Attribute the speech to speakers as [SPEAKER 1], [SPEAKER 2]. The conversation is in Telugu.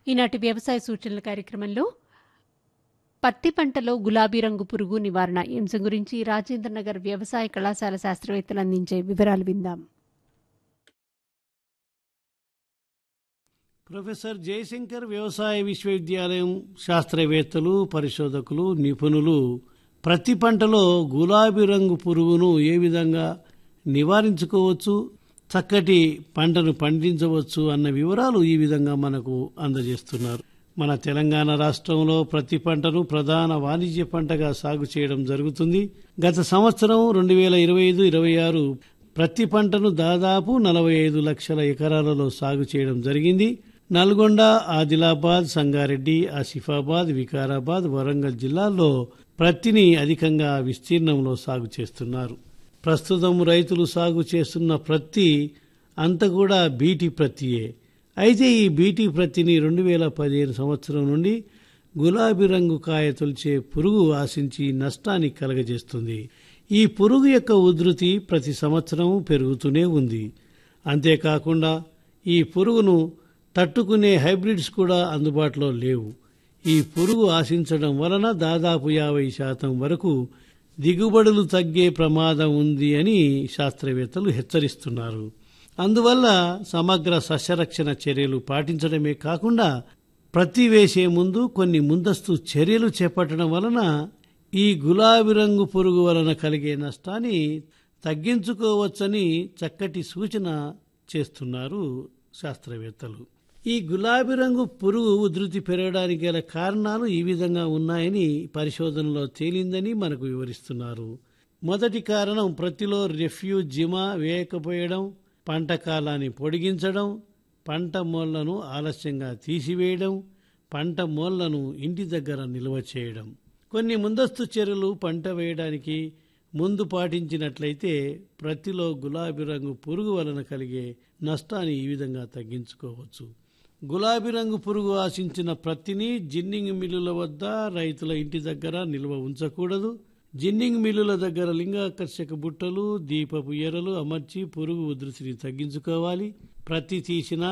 [SPEAKER 1] ఈనాటి వ్యవసాయ సూచనల కార్యక్రమంలో పత్తి పంటలో గులాబీ రంగు పురుగు నివారణ ఈ అంశం గురించి రాజేంద్రనగర్ వ్యవసాయ కళాశాల శాస్త్రవేత్తలు అందించే వివరాలు విందాం
[SPEAKER 2] ప్రొఫెసర్ జయశంకర్ వ్యవసాయ విశ్వవిద్యాలయం శాస్త్రవేత్తలు పరిశోధకులు నిపుణులు ప్రతి పంటలో గులాబీ రంగు పురుగును ఏ విధంగా నివారించుకోవచ్చు చక్కటి పంటను పండించవచ్చు అన్న వివరాలు ఈ విధంగా మనకు అందజేస్తున్నారు మన తెలంగాణ రాష్ట్రంలో ప్రతి పంటను ప్రధాన వాణిజ్య పంటగా సాగు చేయడం జరుగుతుంది గత సంవత్సరం రెండు వేల ఇరవై ఐదు ఇరవై ఆరు ప్రతి పంటను దాదాపు నలభై ఐదు లక్షల ఎకరాలలో సాగు చేయడం జరిగింది నల్గొండ ఆదిలాబాద్ సంగారెడ్డి ఆసిఫాబాద్ వికారాబాద్ వరంగల్ జిల్లాల్లో ప్రత్తిని అధికంగా విస్తీర్ణంలో సాగు చేస్తున్నారు ప్రస్తుతం రైతులు సాగు చేస్తున్న ప్రత్తి అంత కూడా బీటీ ప్రత్తియే అయితే ఈ బీటీ ప్రత్తిని రెండు వేల పదిహేను సంవత్సరం నుండి గులాబీ రంగు కాయ తొలిచే పురుగు ఆశించి నష్టాన్ని కలగజేస్తుంది ఈ పురుగు యొక్క ఉధృతి ప్రతి సంవత్సరం పెరుగుతూనే ఉంది అంతేకాకుండా ఈ పురుగును తట్టుకునే హైబ్రిడ్స్ కూడా అందుబాటులో లేవు ఈ పురుగు ఆశించడం వలన దాదాపు యాభై శాతం వరకు దిగుబడులు తగ్గే ప్రమాదం ఉంది అని శాస్త్రవేత్తలు హెచ్చరిస్తున్నారు అందువల్ల సమగ్ర సస్యరక్షణ చర్యలు పాటించడమే కాకుండా ప్రతి వేసే ముందు కొన్ని ముందస్తు చర్యలు చేపట్టడం వలన ఈ గులాబీ రంగు పురుగు వలన కలిగే నష్టాన్ని తగ్గించుకోవచ్చని చక్కటి సూచన చేస్తున్నారు శాస్త్రవేత్తలు ఈ గులాబీ రంగు పురుగు ఉధృతి పెరగడానికి గల కారణాలు ఈ విధంగా ఉన్నాయని పరిశోధనలో తేలిందని మనకు వివరిస్తున్నారు మొదటి కారణం ప్రతిలో రెఫ్యూజ్ జిమా వేయకపోయడం పంట కాలాన్ని పొడిగించడం పంట మోళ్లను ఆలస్యంగా తీసివేయడం పంట మోళ్లను ఇంటి దగ్గర నిల్వ చేయడం కొన్ని ముందస్తు చర్యలు పంట వేయడానికి ముందు పాటించినట్లయితే ప్రతిలో గులాబీ రంగు పురుగు వలన కలిగే నష్టాన్ని ఈ విధంగా తగ్గించుకోవచ్చు గులాబీ రంగు పురుగు ఆశించిన ప్రతిని జిన్నింగ్ మిల్లుల వద్ద రైతుల ఇంటి దగ్గర నిల్వ ఉంచకూడదు జిన్నింగ్ మిల్లుల దగ్గర లింగాకర్షక బుట్టలు దీపపు ఎరలు అమర్చి పురుగు ఉధృతిని తగ్గించుకోవాలి ప్రతి తీసిన